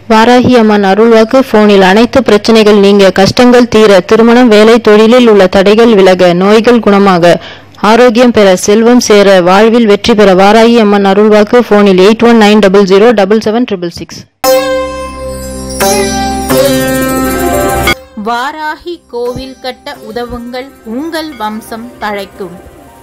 வாராகி அம்மன் அருள்வாக்கு போனில் அனைத்து பிரச்சனைகள் நீங்க கஷ்டங்கள் தீர திருமணம் வேலை தொழிலில் உள்ள தடைகள் விலக நோய்கள் குணமாக ஆரோக்கியம் பெற செல்வம் சேர வாழ்வில் வெற்றி பெற வாராகி அம்மன் அருள்வாக்கு போனில் eight one nine double zero double seven triple six Varahi கோவில் கட்ட உதவுங்கள் உங்கள் வம்சம் தழைக்கும்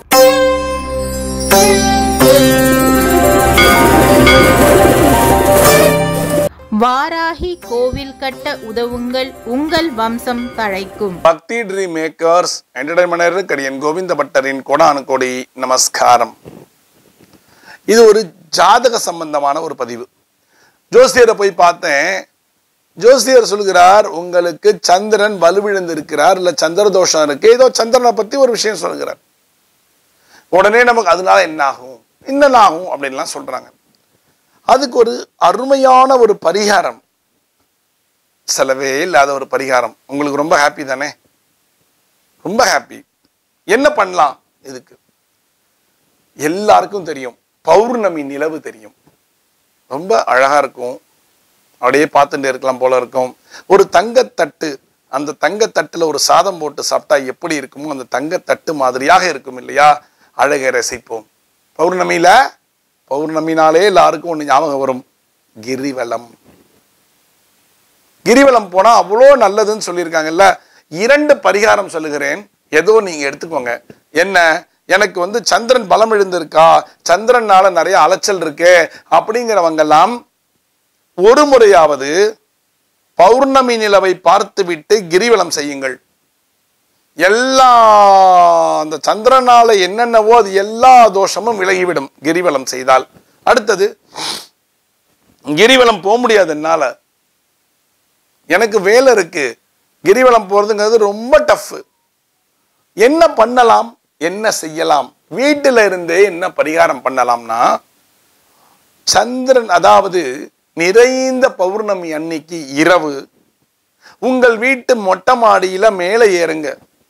வாராகி கோவில் கட்ட உதவுங்கள் உங்கள் வம்சம் தழைக்கும் பக்தி ட்ரீம் மேக்கர்ஸ் என்டர்டைன்மெண்டர் கடியன் கோவிந்த பட்டரின் கோடானு கோடி நமஸ்காரம் இது ஒரு ஜாதக சம்பந்தமான ஒரு பதிவு ஜோசியரை போய் பார்த்தேன் ஜோசியர் சொல்கிறார் உங்களுக்கு சந்திரன் வலுவிழந்து இருக்கிறார் இல்ல சந்திர தோஷம் இருக்கு ஏதோ சந்திரனை பத்தி ஒரு விஷயம் சொல்லுகிறார் உடனே நமக்கு அதனால என்ன ஆகும் என்ன ஆகும் அப்படின்லாம் சொல்றாங்க அதுக்கு ஒரு அருமையான ஒரு பரிகாரம் செலவே இல்லாத ஒரு பரிகாரம் உங்களுக்கு ரொம்ப ஹாப்பி தானே ரொம்ப ஹாப்பி என்ன பண்ணலாம் இதுக்கு எல்லாருக்கும் தெரியும் பௌர்ணமி நிலவு தெரியும் ரொம்ப அழகா இருக்கும் அப்படியே பார்த்துட்டு இருக்கலாம் போல இருக்கும் ஒரு தங்கத்தட்டு அந்த தங்கத்தட்டுல ஒரு சாதம் போட்டு சாப்பிட்டா எப்படி இருக்குமோ அந்த தங்கத்தட்டு மாதிரியாக இருக்கும் இல்லையா அழகை ரசிப்போம் பௌர்ணமியில பௌர்ணமினாலே எல்லாருக்கும் ஒண்ணு ஞாபகம் வரும் கிரிவலம் கிரிவலம் போனா அவ்வளோ நல்லதுன்னு சொல்லியிருக்காங்கல்ல இரண்டு பரிகாரம் சொல்லுகிறேன் ஏதோ நீங்க எடுத்துக்கோங்க என்ன எனக்கு வந்து சந்திரன் பலம் எழுந்திருக்கா சந்திரனால நிறைய அலைச்சல் இருக்கு அப்படிங்கிறவங்கெல்லாம் ஒரு முறையாவது பௌர்ணமி நிலவை பார்த்துவிட்டு கிரிவலம் செய்யுங்கள் எல்லா அந்த சந்திரனால என்னென்னவோ அது எல்லா தோஷமும் விலகிவிடும் கிரிவலம் செய்தால் அடுத்தது கிரிவலம் போக முடியாது என்னால எனக்கு வேலை இருக்கு கிரிவலம் போறதுங்கிறது ரொம்ப டஃப் என்ன பண்ணலாம் என்ன செய்யலாம் வீட்டில இருந்தே என்ன பரிகாரம் பண்ணலாம்னா சந்திரன் அதாவது நிறைந்த பௌர்ணமி அன்னைக்கு இரவு உங்கள் வீட்டு மொட்டை மாடியில மேலே ஏறுங்க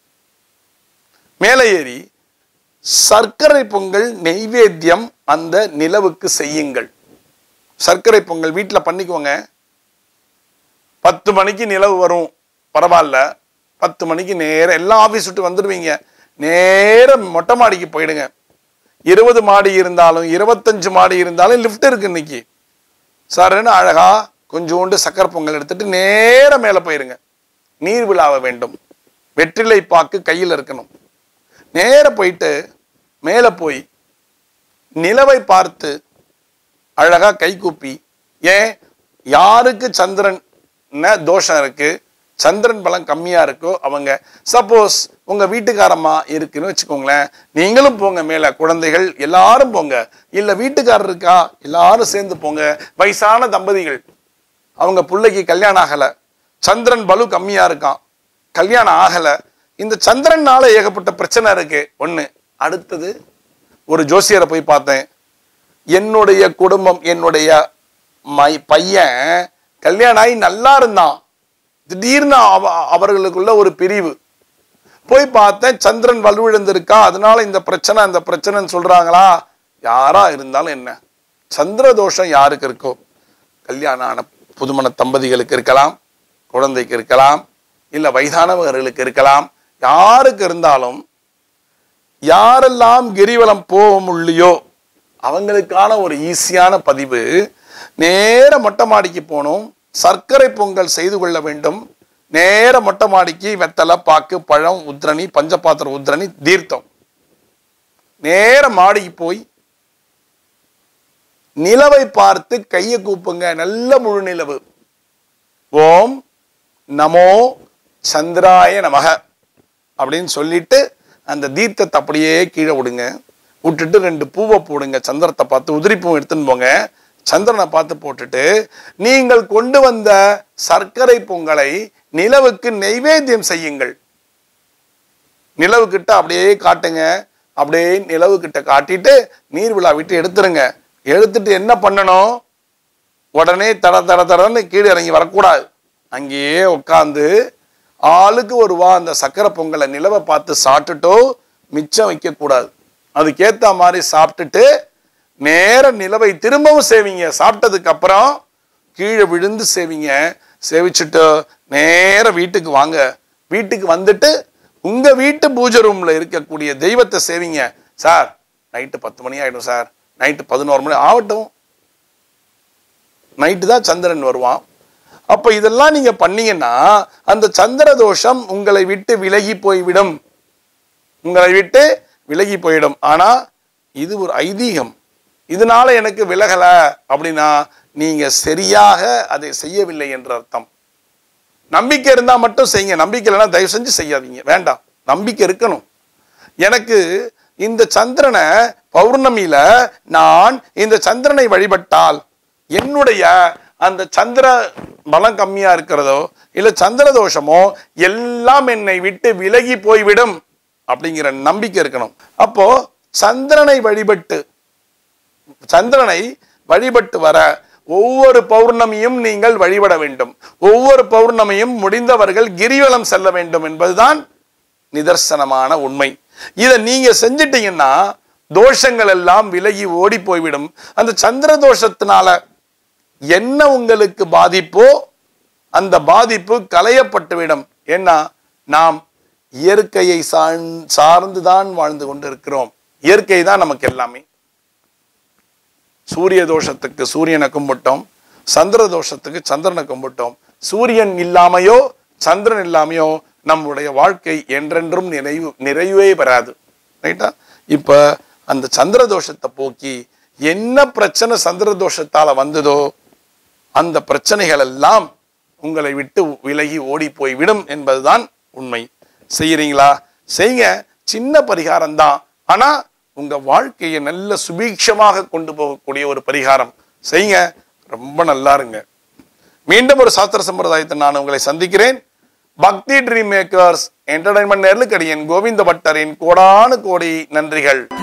மேலே ஏறி சர்க்கரை பொங்கல் நெய்வேத்தியம் அந்த நிலவுக்கு செய்யுங்கள் சர்க்கரை பொங்கல் வீட்டில் பண்ணிக்கோங்க பத்து மணிக்கு நிலவு வரும் பரவாயில்ல பத்து மணிக்கு நேரம் எல்லாம் ஆஃபீஸ் விட்டு வந்துடுவீங்க நேரம் மொட்டை மாடிக்கு போயிடுங்க இருபது மாடி இருந்தாலும் இருபத்தஞ்சு மாடி இருந்தாலும் லிஃப்ட் இருக்கு இன்னைக்கு சார்னு அழகா கொஞ்சோண்டு சக்கரை பொங்கல் எடுத்துட்டு நேரம் மேலே போயிருங்க நீர் விழாவ வேண்டும் வெற்றிலை பாக்கு கையில் இருக்கணும் நேர போயிட்டு மேலே போய் நிலவை பார்த்து அழகா கை கூப்பி ஏன் யாருக்கு சந்திரன் தோஷம் இருக்கு சந்திரன் பலம் கம்மியா இருக்கோ அவங்க சப்போஸ் உங்க வீட்டுக்காரம்மா இருக்குன்னு வச்சுக்கோங்களேன் நீங்களும் போங்க மேல குழந்தைகள் எல்லாரும் போங்க இல்ல வீட்டுக்காரர் இருக்கா எல்லாரும் சேர்ந்து போங்க வயசான தம்பதிகள் அவங்க பிள்ளைக்கு கல்யாணம் ஆகல சந்திரன் பலு கம்மியா இருக்கான் கல்யாணம் ஆகல இந்த சந்திரனால ஏகப்பட்ட பிரச்சனை இருக்கு ஒண்ணு அடுத்தது ஒரு ஜோசியரை போய் பார்த்தேன் என்னுடைய குடும்பம் என்னுடைய மை பையன் கல்யாணம் ஆகி நல்லா இருந்தான் திடீர்னு அவ அவர்களுக்குள்ள ஒரு பிரிவு போய் பார்த்தேன் சந்திரன் வலுவிழந்திருக்கா அதனால இந்த பிரச்சனை அந்த பிரச்சனைன்னு சொல்றாங்களா யாரா இருந்தாலும் என்ன சந்திர தோஷம் யாருக்கு இருக்கோ கல்யாணம் ஆன புதுமண தம்பதிகளுக்கு இருக்கலாம் குழந்தைக்கு இருக்கலாம் இல்ல வயதானவர்களுக்கு இருக்கலாம் யாருக்கு இருந்தாலும் யாரெல்லாம் கிரிவலம் போக முடியலையோ அவங்களுக்கான ஒரு ஈஸியான பதிவு நேர மொட்டை மாடிக்கு போகணும் சர்க்கரை பொங்கல் செய்து கொள்ள வேண்டும் நேர மொட்டை மாடிக்கு வெத்தலை பாக்கு பழம் உத்ரணி பஞ்சபாத்திர உத்ரணி தீர்த்தம் நேர மாடிக்கு போய் நிலவை பார்த்து கையை கூப்புங்க நல்ல முழு நிலவு ஓம் நமோ சந்திராய நமக அப்படின்னு சொல்லிட்டு அந்த தீர்த்தத்தை அப்படியே கீழே விடுங்க விட்டுட்டு ரெண்டு பூவை போடுங்க சந்திரத்தை பார்த்து உதிரி பூ எடுத்துன்னு போங்க சந்திரனை பார்த்து போட்டுட்டு நீங்கள் கொண்டு வந்த சர்க்கரை பொங்கலை நிலவுக்கு நெய்வேத்தியம் செய்யுங்கள் நிலவு கிட்ட அப்படியே காட்டுங்க அப்படியே நிலவு கிட்ட காட்டிட்டு நீர் விழா விட்டு எடுத்துருங்க எடுத்துட்டு என்ன பண்ணணும் உடனே தட தட தடன்னு கீழே இறங்கி வரக்கூடாது அங்கேயே உட்காந்து ஆளுக்கு ஒரு வா அந்த சக்கரை பொங்கலை நிலவை பார்த்து சாப்பிட்டுட்டோ மிச்சம் வைக்கக்கூடாது அதுக்கேத்த மாதிரி சாப்பிட்டுட்டு நேர நிலவை திரும்பவும் செய்வீங்க சாப்பிட்டதுக்கு அப்புறம் கீழே விழுந்து சேவிங்க சேவிச்சுட்டு நேர வீட்டுக்கு வாங்க வீட்டுக்கு வந்துட்டு உங்க வீட்டு பூஜை ரூம்ல இருக்கக்கூடிய தெய்வத்தை சேவிங்க சார் நைட்டு பத்து மணி ஆயிடும் சார் நைட்டு பதினோரு மணி ஆகட்டும் நைட்டு தான் சந்திரன் வருவான் அப்ப இதெல்லாம் நீங்க பண்ணீங்கன்னா அந்த சந்திர தோஷம் உங்களை விட்டு விலகி போய்விடும் உங்களை விட்டு விலகி போயிடும் ஆனா இது ஒரு ஐதீகம் இதனால எனக்கு விலகல அப்படின்னா நீங்க சரியாக அதை செய்யவில்லை என்ற அர்த்தம் நம்பிக்கை இருந்தா மட்டும் செய்யுங்க நம்பிக்கை இல்லைன்னா தயவு செஞ்சு செய்யாதீங்க வேண்டாம் நம்பிக்கை இருக்கணும் எனக்கு இந்த சந்திரனை பௌர்ணமியில நான் இந்த சந்திரனை வழிபட்டால் என்னுடைய அந்த சந்திர பலம் கம்மியா இருக்கிறதோ இல்ல சந்திர தோஷமோ எல்லாம் என்னை விட்டு விலகி போய்விடும் அப்படிங்கிற நம்பிக்கை இருக்கணும் அப்போ சந்திரனை வழிபட்டு சந்திரனை வழிபட்டு வர ஒவ்வொரு பௌர்ணமியும் நீங்கள் வழிபட வேண்டும் ஒவ்வொரு பௌர்ணமியும் முடிந்தவர்கள் கிரிவலம் செல்ல வேண்டும் என்பதுதான் நிதர்சனமான உண்மை இதை நீங்க செஞ்சிட்டீங்கன்னா தோஷங்கள் எல்லாம் விலகி ஓடி போய்விடும் அந்த சந்திர தோஷத்தினால என்ன உங்களுக்கு பாதிப்போ அந்த பாதிப்பு களையப்பட்டுவிடும் ஏன்னா நாம் இயற்கையை சார்ந்- சார்ந்துதான் வாழ்ந்து கொண்டிருக்கிறோம் இயற்கை தான் நமக்கு எல்லாமே சூரிய தோஷத்துக்கு சூரியனை கும்பிட்டோம் சந்திர தோஷத்துக்கு சந்திரனை கும்பிட்டோம் சூரியன் இல்லாமையோ சந்திரன் இல்லாமையோ நம்முடைய வாழ்க்கை என்றென்றும் நிறைவு நிறைவே பெறாது ரைட்டா இப்ப அந்த சந்திர தோஷத்தை போக்கி என்ன பிரச்சனை சந்திர தோஷத்தால வந்ததோ அந்த பிரச்சனைகள் எல்லாம் உங்களை விட்டு விலகி ஓடி போய் விடும் என்பதுதான் உண்மை செய்யறீங்களா செய்யுங்க சின்ன பரிகாரம் தான் ஆனா உங்க வாழ்க்கையை நல்ல சுபீட்சமாக கொண்டு போகக்கூடிய ஒரு பரிகாரம் செய்யுங்க ரொம்ப நல்லா இருங்க மீண்டும் ஒரு சாஸ்திர சம்பிரதாயத்தை நான் உங்களை சந்திக்கிறேன் பக்தி ட்ரீம் மேக்கர்ஸ் என்டர்டைன்மெண்ட் நெருக்கடியின் கோவிந்த பட்டரின் கோடானு கோடி நன்றிகள்